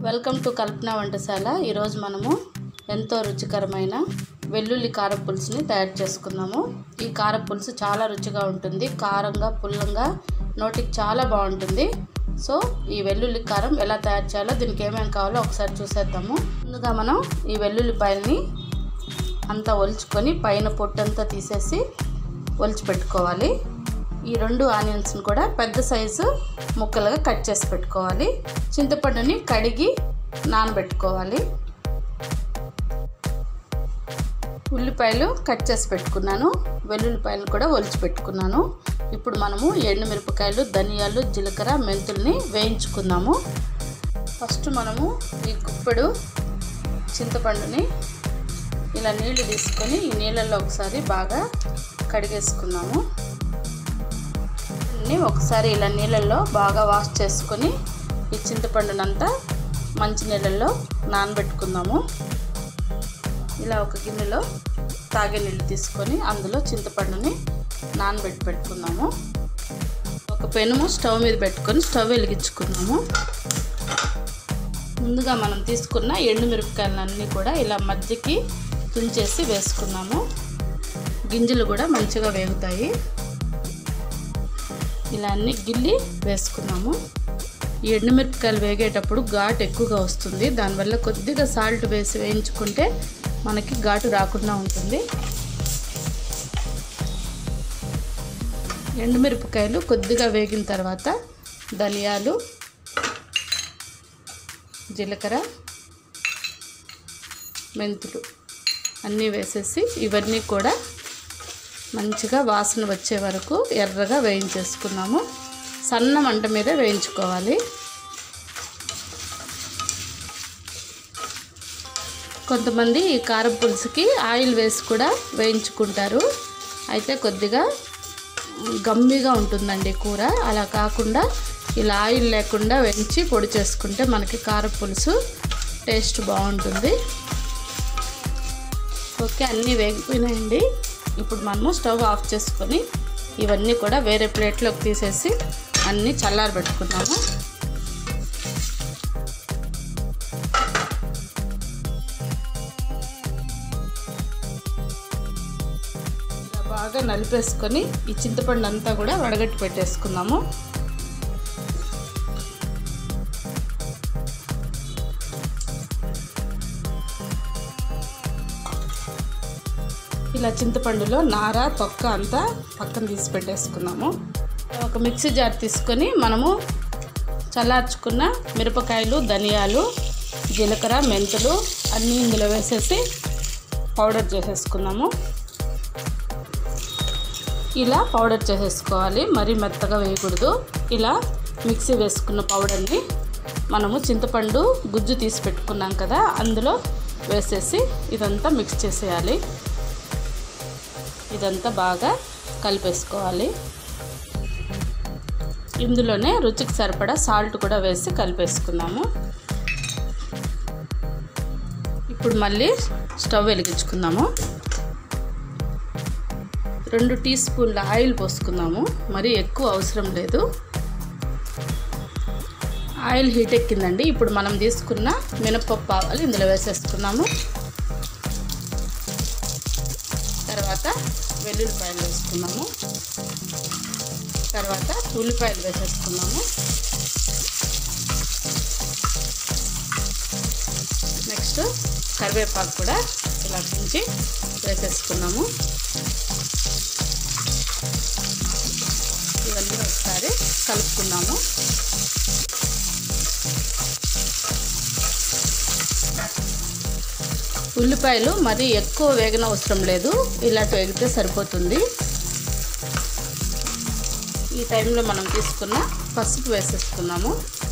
welcome to కల్పన వంటశాల ఈరోజు మనము ఎంతో రుచికరమైన వెల్లుల్లి కారం పులుసుని తయారు చేసుకుందాము ఈ కారం పులుసు చాలా రుచిగా ఉంటుంది కారంగా పుల్లంగా నోటికి చాలా బాగుంటుంది సో ఈ వెల్లుల్లి కారం ఎలా తయారు చేయాలో దీనికి ఏమేమి కావాలో ఒకసారి చూసేద్దాము ముందుగా మనం ఈ వెల్లుల్లిపాయల్ని అంతా ఒలుచుకొని పైన పొట్టంతా తీసేసి ఒలిచి పెట్టుకోవాలి ఈ రెండు ఆనియన్స్ని కూడా పెద్ద సైజు ముక్కలుగా కట్ చేసి పెట్టుకోవాలి చింతపండుని కడిగి నానబెట్టుకోవాలి ఉల్లిపాయలు కట్ చేసి పెట్టుకున్నాను వెల్లుల్లిపాయలు కూడా ఒలిచి పెట్టుకున్నాను ఇప్పుడు మనము ఎండుమిరపకాయలు ధనియాలు జీలకర్ర మెంతుల్ని వేయించుకుందాము ఫస్ట్ మనము ఈ గుప్పెడు చింతపండుని ఇలా నీళ్లు తీసుకొని ఈ నీళ్ళల్లో ఒకసారి బాగా కడిగేసుకుందాము అన్నీ ఒకసారి ఇలా నీళ్ళల్లో బాగా వాష్ చేసుకొని ఈ చింతపండునంతా మంచి నీళ్ళల్లో నానబెట్టుకుందాము ఇలా ఒక గిన్నెలో తాగే నీళ్ళు తీసుకొని అందులో చింతపండుని నానబెట్టి పెట్టుకుందాము ఒక పెనుము స్టవ్ మీద పెట్టుకొని స్టవ్ వెలిగించుకుందాము ముందుగా మనం తీసుకున్న ఎండుమిరపకాయలన్నీ కూడా ఇలా మధ్యకి తుంచేసి వేసుకున్నాము గింజలు కూడా మంచిగా వేగుతాయి ఇలా అన్ని గిల్లి వేసుకున్నాము ఈ ఎండుమిరపకాయలు వేగేటప్పుడు ఘాటు ఎక్కువగా వస్తుంది దానివల్ల కొద్దిగా సాల్ట్ వేసి వేయించుకుంటే మనకి ఘాటు రాకుండా ఉంటుంది ఎండుమిరపకాయలు కొద్దిగా వేగిన తర్వాత ధనియాలు జీలకర్ర మెంతులు అన్నీ వేసేసి ఇవన్నీ కూడా మంచిగా వాసన వచ్చే వరకు ఎర్రగా వేయించేసుకున్నాము సన్న మంట మీద వేయించుకోవాలి కొంతమంది ఈ కారం పులుసుకి ఆయిల్ వేసి కూడా వేయించుకుంటారు అయితే కొద్దిగా గమ్మిగా ఉంటుందండి కూర అలా కాకుండా ఇలా ఆయిల్ లేకుండా వేయించి పొడి చేసుకుంటే మనకి కారం పులుసు టేస్ట్ బాగుంటుంది ఓకే అన్నీ వేగిపోయినాయండి ఇప్పుడు మనము స్టవ్ ఆఫ్ చేసుకొని ఇవన్నీ కూడా వేరే ప్లేట్లోకి తీసేసి అన్నీ చల్లారబెట్టుకున్నాము ఇలా బాగా నలిపేసుకొని ఈ చింతపండు అంతా కూడా వడగట్టి పెట్టేసుకున్నాము ఇలా చింతపండులో నార తొక్క అంతా పక్కన తీసి పెట్టేసుకున్నాము ఒక మిక్సీ జార్ తీసుకొని మనము చల్లార్చుకున్న మిరపకాయలు ధనియాలు జీలకర్ర మెంతులు అన్నీ ఇందులో వేసేసి పౌడర్ చేసేసుకున్నాము ఇలా పౌడర్ చేసేసుకోవాలి మరీ మెత్తగా వేయకూడదు ఇలా మిక్సీ వేసుకున్న పౌడర్ని మనము చింతపండు గుజ్జు తీసి పెట్టుకున్నాం కదా అందులో వేసేసి ఇదంతా మిక్స్ చేసేయాలి ఇదంతా బాగా కలిపేసుకోవాలి ఇందులోనే రుచికి సరిపడా సాల్ట్ కూడా వేసి కలిపేసుకున్నాము ఇప్పుడు మళ్ళీ స్టవ్ వెలిగించుకుందాము రెండు టీ స్పూన్ల ఆయిల్ పోసుకుందాము మరి ఎక్కువ అవసరం లేదు ఆయిల్ హీట్ ఎక్కిందండి ఇప్పుడు మనం తీసుకున్న మినపప్పు ఆవాలు ఇందులో వేసేసుకున్నాము తర్వాత వెల్లుల్లిపాయలు వేసుకున్నాము తర్వాత ఉల్లిపాయలు వేసేసుకున్నాము నెక్స్ట్ కరివేపాకు కూడా ఇలా తుంచి వేసేసుకున్నాము ఇవన్నీ ఒకసారి కలుపుకున్నాము ఉల్లిపాయలు మరీ ఎక్కువ వేగన అవసరం లేదు ఇలాంటి వేగితే సరిపోతుంది ఈ టైంలో మనం తీసుకున్న పసుపు వేసేసుకున్నాము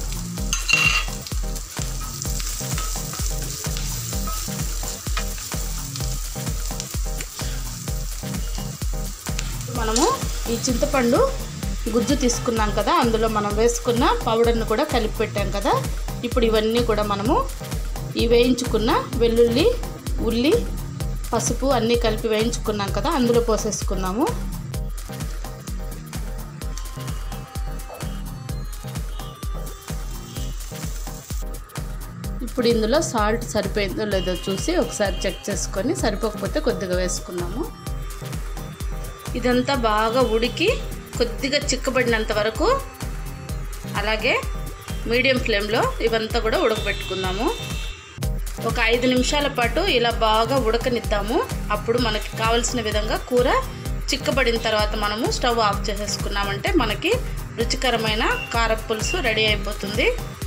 మనము ఈ చింతపండు గుజ్జు తీసుకున్నాం కదా అందులో మనం వేసుకున్న పౌడర్ని కూడా కలిపి పెట్టాం కదా ఇప్పుడు ఇవన్నీ కూడా మనము ఈ వేయించుకున్న వెల్లుల్లి ఉల్లి పసుపు అన్నీ కలిపి వేయించుకున్నాం కదా అందులో పోసేసుకున్నాము ఇప్పుడు ఇందులో సాల్ట్ సరిపోయిందో లేదో చూసి ఒకసారి చెక్ చేసుకొని సరిపోకపోతే కొద్దిగా వేసుకున్నాము ఇదంతా బాగా ఉడికి కొద్దిగా చిక్కబడినంత వరకు అలాగే మీడియం ఫ్లేమ్లో ఇవంతా కూడా ఉడకబెట్టుకుందాము ఒక ఐదు నిమిషాల పాటు ఇలా బాగా ఉడకనిద్దాము అప్పుడు మనకి కావలసిన విధంగా కూర చిక్కబడిన తర్వాత మనము స్టవ్ ఆఫ్ చేసేసుకున్నామంటే మనకి రుచికరమైన కార పులుసు రెడీ అయిపోతుంది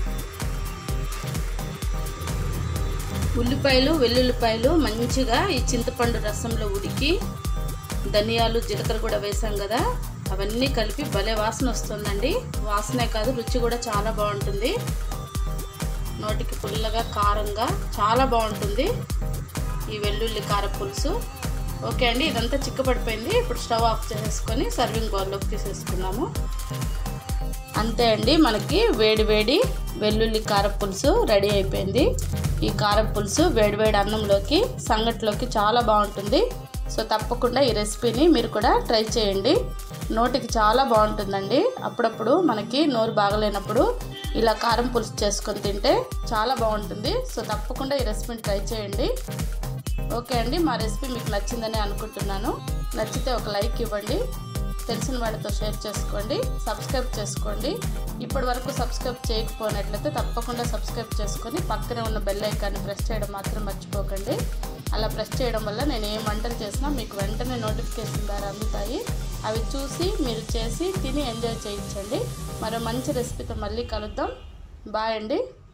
ఉల్లిపాయలు వెల్లుల్లిపాయలు మంచిగా ఈ చింతపండు రసంలో ఉడికి ధనియాలు జీలకర్ర కూడా వేసాం కదా అవన్నీ కలిపి భలే వాసన వస్తుందండి వాసనే కాదు రుచి కూడా చాలా బాగుంటుంది నోటికి పుల్లగా కారంగా చాలా బాగుంటుంది ఈ వెల్లుల్లి కార పులుసు ఓకే అండి ఇదంతా చిక్కబడిపోయింది ఇప్పుడు స్టవ్ ఆఫ్ చేసేసుకొని సర్వింగ్ బౌల్లోకి తీసేసుకున్నాము అంతే అండి మనకి వేడి వేడి వెల్లుల్లి కార పులుసు రెడీ అయిపోయింది ఈ కార పులుసు వేడి వేడి అన్నంలోకి సంగట్లోకి చాలా బాగుంటుంది సో తప్పకుండా ఈ రెసిపీని మీరు కూడా ట్రై చేయండి నోటికి చాలా బాగుంటుందండి అప్పుడప్పుడు మనకి నోరు బాగలేనప్పుడు ఇలా కారం పులుసు చేసుకొని తింటే చాలా బాగుంటుంది సో తప్పకుండా ఈ రెసిపీని ట్రై చేయండి ఓకే అండి మా రెసిపీ మీకు నచ్చిందని అనుకుంటున్నాను నచ్చితే ఒక లైక్ ఇవ్వండి తెలిసిన వాళ్ళతో షేర్ చేసుకోండి సబ్స్క్రైబ్ చేసుకోండి ఇప్పటి వరకు సబ్స్క్రైబ్ చేయకపోయినట్లయితే తప్పకుండా సబ్స్క్రైబ్ చేసుకొని పక్కనే ఉన్న బెల్ ఐకాన్ని ప్రెస్ చేయడం మాత్రం మర్చిపోకండి అలా ప్రెస్ చేయడం వల్ల నేను ఏం వంటలు చేసినా మీకు వెంటనే నోటిఫికేషన్ ద్వారా అందుతాయి అవి చూసి మీరు చేసి తిని ఎంజాయ్ చేయించండి మరో మంచి రెసిపీతో మళ్ళీ కలుద్దాం బాయ్ అండి